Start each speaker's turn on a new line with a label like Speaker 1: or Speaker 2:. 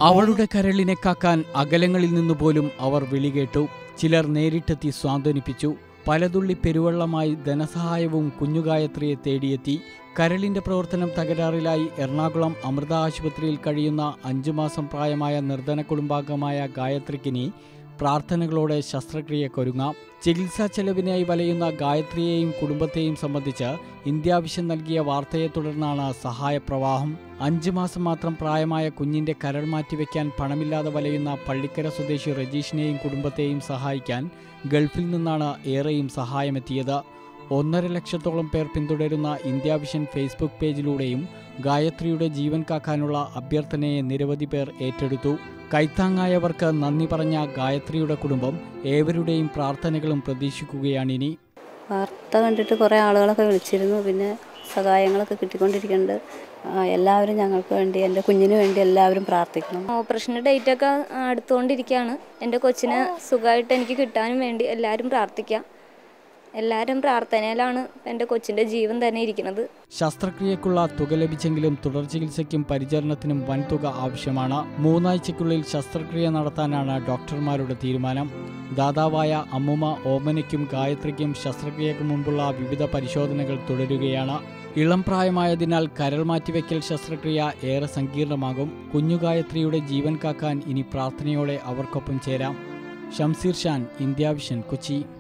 Speaker 1: അവളുടെ കരളിനെ കാക്കാൻ അകലങ്ങളിൽ നിന്നു പോലും അവർ വിളികേട്ടു ചിലർ നേരിട്ടെത്തി സാന്ത്വനിപ്പിച്ചു പലതുള്ളി പെരുവെള്ളമായി ധനസഹായവും കുഞ്ഞുഗായത്രിയെ തേടിയെത്തി കരളിന്റെ പ്രവർത്തനം തകരാറിലായി എറണാകുളം അമൃത ആശുപത്രിയിൽ കഴിയുന്ന അഞ്ചു മാസം പ്രായമായ നിർധന കുടുംബാംഗമായ ഗായത്രിക്കിനി പ്രാർത്ഥനകളോടെ ശസ്ത്രക്രിയക്കൊരുങ്ങാം ചികിത്സാ ചെലവിനായി വലയുന്ന ഗായത്രിയെയും കുടുംബത്തെയും സംബന്ധിച്ച് ഇന്ത്യാവിഷൻ നൽകിയ വാർത്തയെ തുടർന്നാണ് സഹായപ്രവാഹം അഞ്ചു മാസം മാത്രം പ്രായമായ കുഞ്ഞിന്റെ കരൾ മാറ്റിവെക്കാൻ പണമില്ലാതെ വലയുന്ന പള്ളിക്കര സ്വദേശി രജീഷിനെയും കുടുംബത്തെയും സഹായിക്കാൻ ഗൾഫിൽ നിന്നാണ് ഏറെയും സഹായമെത്തിയത് ഒന്നര ലക്ഷത്തോളം പേർ പിന്തുടരുന്ന ഇന്ത്യാവിഷൻ ഫേസ്ബുക്ക് പേജിലൂടെയും ഗായത്രിയുടെ ജീവൻ കാക്കാനുള്ള അഭ്യർത്ഥനയെ നിരവധി പേർ ഏറ്റെടുത്തു കൈത്താങ്ങായവർക്ക് നന്ദി പറഞ്ഞ ഗായത്രിയുടെ കുടുംബം ഏവരുടെയും പ്രാർത്ഥനകളും പ്രതീക്ഷിക്കുകയാണിനി
Speaker 2: വാർത്ത കണ്ടിട്ട് കുറേ ആളുകളൊക്കെ വിളിച്ചിരുന്നു പിന്നെ സഹായങ്ങളൊക്കെ കിട്ടിക്കൊണ്ടിരിക്കുന്നുണ്ട് ആ, എല്ലാവരും ഞങ്ങൾക്ക് വേണ്ടി എൻ്റെ കുഞ്ഞിന് വേണ്ടി എല്ലാവരും പ്രാർത്ഥിക്കണം
Speaker 3: ഓപ്പറേഷൻ്റെ ഡേറ്റ് ഒക്കെ അടുത്തുകൊണ്ടിരിക്കുകയാണ് എൻ്റെ കൊച്ചിനെ സുഖമായിട്ട് എനിക്ക് കിട്ടാനും വേണ്ടി എല്ലാവരും പ്രാർത്ഥിക്കാം എല്ലാവരും പ്രാർത്ഥനയിലാണ് എൻ്റെ കൊച്ചിൻ്റെ ജീവൻ തന്നെ ഇരിക്കുന്നത്
Speaker 1: ശസ്ത്രക്രിയക്കുള്ള തുക ലഭിച്ചെങ്കിലും തുടർ ചികിത്സയ്ക്കും പരിചരണത്തിനും വൻതുക ആവശ്യമാണ് മൂന്നാഴ്ചയ്ക്കുള്ളിൽ ശസ്ത്രക്രിയ നടത്താനാണ് ഡോക്ടർമാരുടെ തീരുമാനം ദാതാവായ അമ്മുമ്മ ഓമനയ്ക്കും ഗായത്രിക്കും ശസ്ത്രക്രിയക്ക് മുമ്പുള്ള വിവിധ പരിശോധനകൾ തുടരുകയാണ് ഇളം പ്രായമായതിനാൽ കരൾ മാറ്റിവെക്കൽ ശസ്ത്രക്രിയ ഏറെ സങ്കീർണമാകും കുഞ്ഞു ഗായത്രിയുടെ ജീവൻ കാക്കാൻ ഇനി പ്രാർത്ഥനയോടെ അവർക്കൊപ്പം ചേരാം ഷംസീർ ഷാൻ ഇന്ത്യാവിഷൻ കൊച്ചി